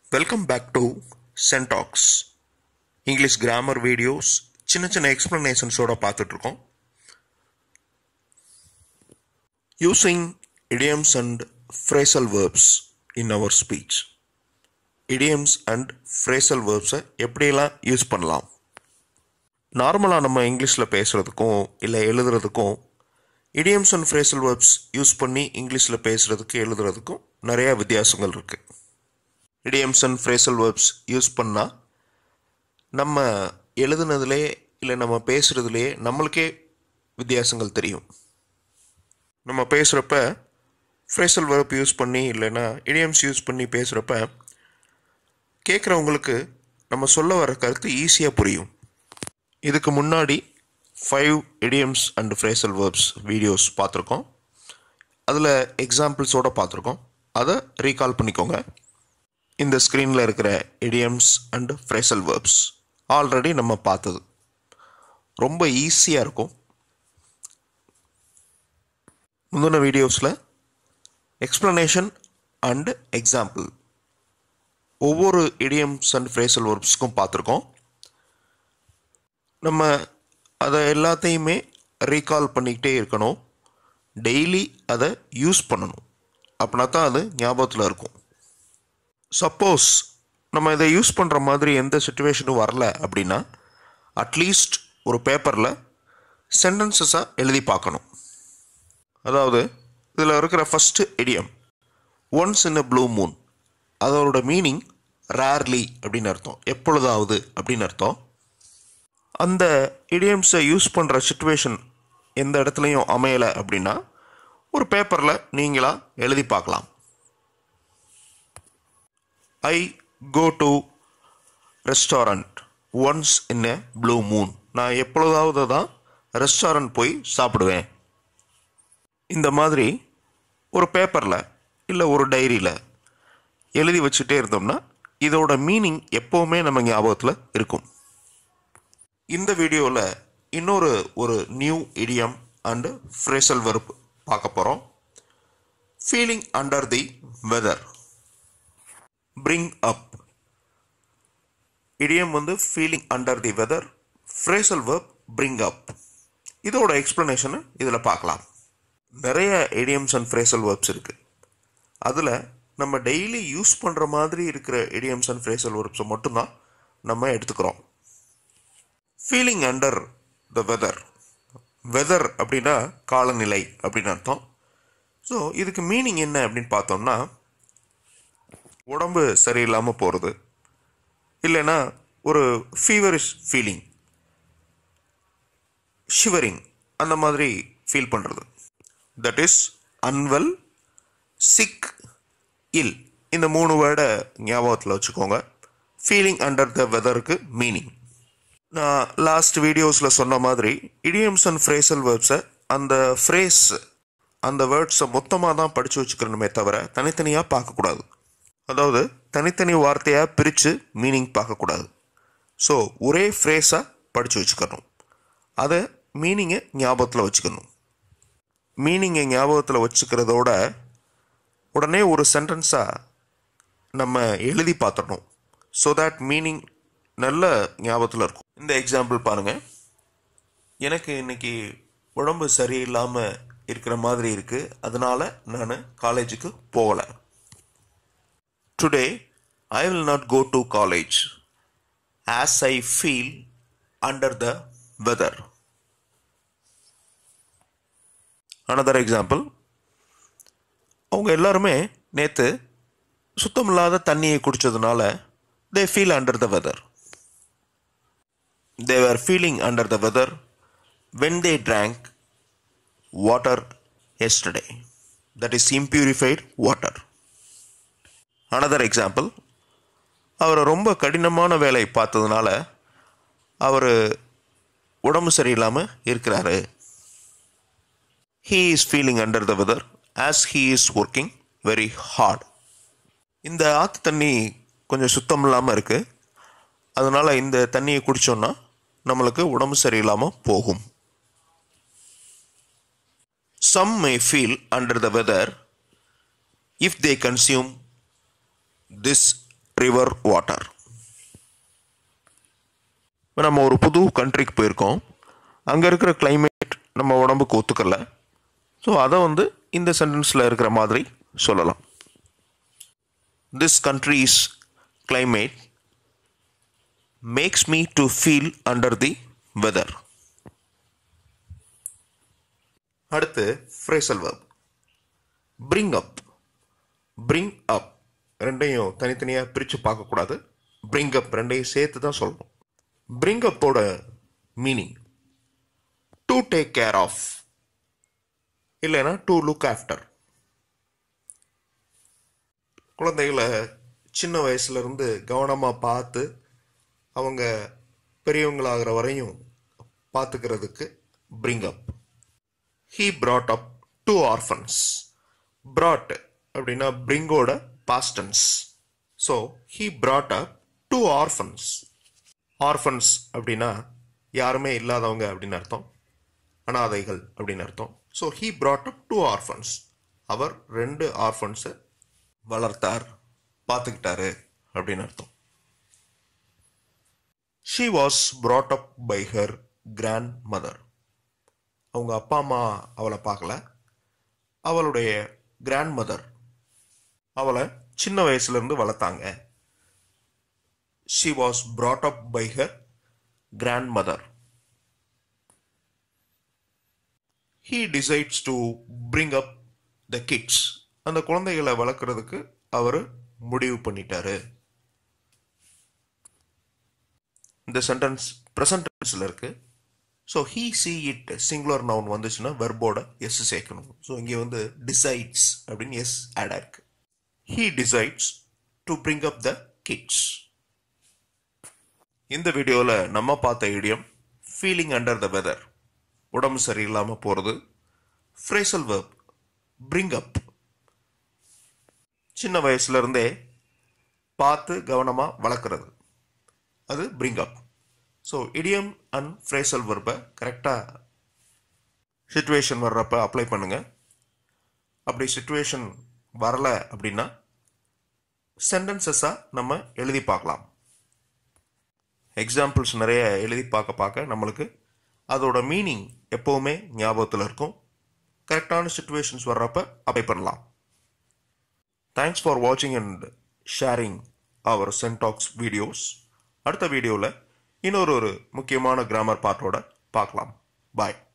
Welcome back to சென்டாக்ஸ் English grammar videos சின்ன சின்ன எக்ஸ்பிளனேஷன்ஸோட பார்த்துட்ருக்கோம் using idioms and phrasal verbs in our speech idioms and phrasal verbs-அ எப்படியெல்லாம் யூஸ் பண்ணலாம் நார்மலாக நம்ம இங்கிலீஷில் பேசுகிறதுக்கும் இல்லை எழுதுறதுக்கும் idioms and phrasal verbs use பண்ணி இங்கிலீஷில் பேசுகிறதுக்கு எழுதுறதுக்கும் நிறையா வித்தியாசங்கள் இருக்குது idioms and phrasal verbs use பண்ணால் நம்ம எழுதுனதுலே இல்லை நம்ம பேசுகிறதுலையே நம்மளுக்கே வித்தியாசங்கள் தெரியும் நம்ம பேசுகிறப்ப ஃப்ரேசல் verb யூஸ் பண்ணி இல்லைன்னா idioms யூஸ் பண்ணி பேசுகிறப்ப கேட்குறவங்களுக்கு நம்ம சொல்ல வர கருத்து ஈஸியாக புரியும் இதுக்கு முன்னாடி five idioms and phrasal verbs videos பார்த்துருக்கோம் அதில் எக்ஸாம்பிள்ஸோடு பார்த்துருக்கோம் அதை ரீகால் பண்ணிக்கோங்க இந்த ஸ்க்ரீனில் இருக்கிற idioms and phrasal verbs already நம்ம பார்த்தது ரொம்ப ஈஸியாக இருக்கும் முந்தின வீடியோஸில் எக்ஸ்ப்ளனேஷன் அண்ட் எக்ஸாம்பிள் ஒவ்வொரு idioms அண்ட் phrasal verbsக்கும் பார்த்துருக்கோம் நம்ம அதை எல்லாத்தையுமே ரீகால் பண்ணிக்கிட்டே இருக்கணும் டெய்லி அதை யூஸ் பண்ணணும் அப்படின்னா தான் அது ஞாபகத்தில் இருக்கும் சப்போஸ் நம்ம இதை யூஸ் பண்ணுற மாதிரி எந்த சுச்சுவேஷனும் வரல அப்படின்னா அட்லீஸ்ட் ஒரு பேப்பரில் சென்டென்சஸாக எழுதி பார்க்கணும் அதாவது இதில் இருக்கிற first idiom once in a blue moon அதோட மீனிங் ரேர்லி அப்படின்னு அர்த்தம் எப்பொழுதாவது அப்படின்னு அர்த்தம் அந்த இடியம்ஸை யூஸ் பண்ணுற சுச்சுவேஷன் எந்த இடத்துலையும் அமையலை அப்படின்னா ஒரு பேப்பரில் நீங்களாக எழுதி பார்க்கலாம் I go to restaurant once in a blue moon நான் எப்பொழுதாவது தான் ரெஸ்டாரண்ட் போய் சாப்பிடுவேன் இந்த மாதிரி ஒரு பேப்பரில் இல்லை ஒரு டைரியில் எழுதி வச்சுட்டே இருந்தோம்னா இதோட மீனிங் எப்போவுமே நம்ம ஞாபகத்தில் இருக்கும் இந்த வீடியோவில் இன்னொரு ஒரு new idiom and phrasal verb பார்க்க போகிறோம் feeling under the weather bring up idiom வந்து feeling under the weather phrasal verb bring up இதோட எக்ஸ்ப்ளனேஷனை இதில் பார்க்கலாம் நிறைய idioms அண்ட் ஃப்ரேசல் verbs இருக்குது அதில் நம்ம டெய்லி யூஸ் பண்ணுற மாதிரி இருக்கிற idioms அண்ட் ஃப்ரேசல் verbs மட்டும்தான் நம்ம எடுத்துக்கிறோம் feeling under the weather weather அப்படின்னா காலநிலை அப்படின்னு அர்த்தம் ஸோ இதுக்கு மீனிங் என்ன அப்படின்னு பார்த்தோம்னா உடம்பு சரியில்லாமல் போகிறது இல்லைன்னா ஒரு ஃபீவரிஷ் ஃபீலிங் ஷிவரிங் அந்த மாதிரி ஃபீல் பண்ணுறது that is unwell sick ill இந்த மூணு வேர்டை ஞாபகத்தில் வச்சுக்கோங்க ஃபீலிங் அண்டர் த வெதருக்கு மீனிங் நான் லாஸ்ட் வீடியோஸில் சொன்ன மாதிரி இடியம்ஸ் அண்ட் ஃப்ரேசல் வேர்ட்ஸை அந்த ஃப்ரேஸ் அந்த வேர்ட்ஸை மொத்தமாக தான் படித்து வச்சுக்கிறணுமே தவிர தனித்தனியாக பார்க்கக்கூடாது அதாவது தனித்தனி வார்த்தையாக பிரித்து மீனிங் பார்க்கக்கூடாது ஸோ ஒரே ஃப்ரேஸாக படித்து வச்சுக்கணும் அதை மீனிங்கை ஞாபகத்தில் வச்சுக்கணும் மீனிங்கை ஞாபகத்தில் வச்சுக்கிறதோட உடனே ஒரு சென்டென்ஸாக நம்ம எழுதி பார்த்துடணும் ஸோ தட் மீனிங் நல்ல ஞாபகத்தில் இருக்கும் இந்த எக்ஸாம்பிள் பாருங்கள் எனக்கு இன்னைக்கு உடம்பு சரியில்லாமல் இருக்கிற மாதிரி இருக்குது அதனால் நான் காலேஜுக்கு போகலை today I will not go to college as I feel under the weather another example அவங்க எல்லாருமே நேற்று சுத்தமில்லாத தண்ணியை குடித்ததுனால they feel under the weather they were feeling under the weather when they drank water yesterday. That is impurified water. Another example அவர் ரொம்ப கடினமான வேலை பார்த்ததுனால அவர் உடம்பு சரியில்லாமல் இருக்கிறாரு he is feeling under the weather as he is working very hard இந்த ஆற்று தண்ணி கொஞ்சம் சுத்தம் இல்லாமல் இருக்குது அதனால் இந்த தண்ணியை குடித்தோன்னா நம்மளுக்கு உடம்பு சரியில்லாமல் போகும் some may feel under the weather if they consume this river water இப்போ நம்ம ஒரு புது கண்ட்ரிக்கு போயிருக்கோம் அங்கே இருக்கிற climate நம்ம உடம்புக்கு ஒத்துக்கல ஸோ அதை வந்து இந்த சென்டென்ஸில் இருக்கிற மாதிரி சொல்லலாம் this country's climate makes me to feel under the weather அடுத்து phrasal verb bring up bring up ரெண்டையும் தனித்தனியாக பிரித்து பார்க்கக்கூடாது bring up ரெண்டையும் சேர்த்து தான் சொல்லணும் bring upோட meaning to take care of இல்லைன்னா டு லுக் ஆஃப்டர் குழந்தைகளை சின்ன வயசுலேருந்து கவனமாக பார்த்து அவங்க பெரியவங்களாகிற வரையும் பார்த்துக்கிறதுக்கு bring up he brought up two orphans brought அப்படின்னா பிரிங்கோட past tense so he brought up two orphans orphans அப்படின்னா யாருமே இல்லாதவங்க அப்படின்னு அர்த்தம் அனாதைகள் அப்படின்னு அர்த்தம் so he brought up two orphans அவர் ரெண்டு ஆர்ஃபன்ஸை வளர்த்தார் பார்த்துக்கிட்டாரு அப்படின்னு அர்த்தம் she was brought up by her grandmother அவங்க அப்பா அம்மா அவளை பார்க்கல அவளுடைய கிராண்ட் மதர் அவளை சின்ன வயசுலேருந்து வளர்த்தாங்க she was brought up by her grandmother he decides to bring up the kids அந்த குழந்தைகளை வளர்க்குறதுக்கு அவர் முடிவு பண்ணிட்டாரு இந்த சென்டென்ஸ் ப்ரெசன்ட் டென்ஸில் இருக்கு so he she it singular noun வந்துச்சுன்னா வெர்போட எஸ் சேர்க்கணும் ஸோ இங்கே வந்து டிசைட்ஸ் அப்படின்னு எஸ் ஆட் ஆயிருக்கு he decides to bring up the kids இந்த வீடியோவில் நம்ம பார்த்த idiom feeling under the weather உடம்பு சரியில்லாமல் போகிறது ஃப்ரேசல் வெர்ப் பிரிங் அப் சின்ன வயசுல இருந்தே பார்த்து கவனமாக வளர்க்குறது அது bring up so idiom and phrasal வெர்பை கரெக்டாக சுச்சுவேஷன் வர்றப்ப அப்ளை பண்ணுங்க அப்படி சுச்சுவேஷன் வரல அப்படின்னா சென்டென்சஸாக நம்ம எழுதி பார்க்கலாம் எக்ஸாம்பிள்ஸ் நிறைய எழுதி பார்க்க பார்க்க நம்மளுக்கு அதோட மீனிங் எப்போவுமே ஞாபகத்தில் இருக்கும் கரெக்டான சுச்சுவேஷன்ஸ் வர்றப்ப அப்ளை பண்ணலாம் தேங்க்ஸ் ஃபார் வாட்சிங் and sharing our syntax videos அடுத்த வீடியோவில் இன்னொரு ஒரு முக்கியமான கிராமர் பார்ட்டோட பார்க்கலாம் பாய்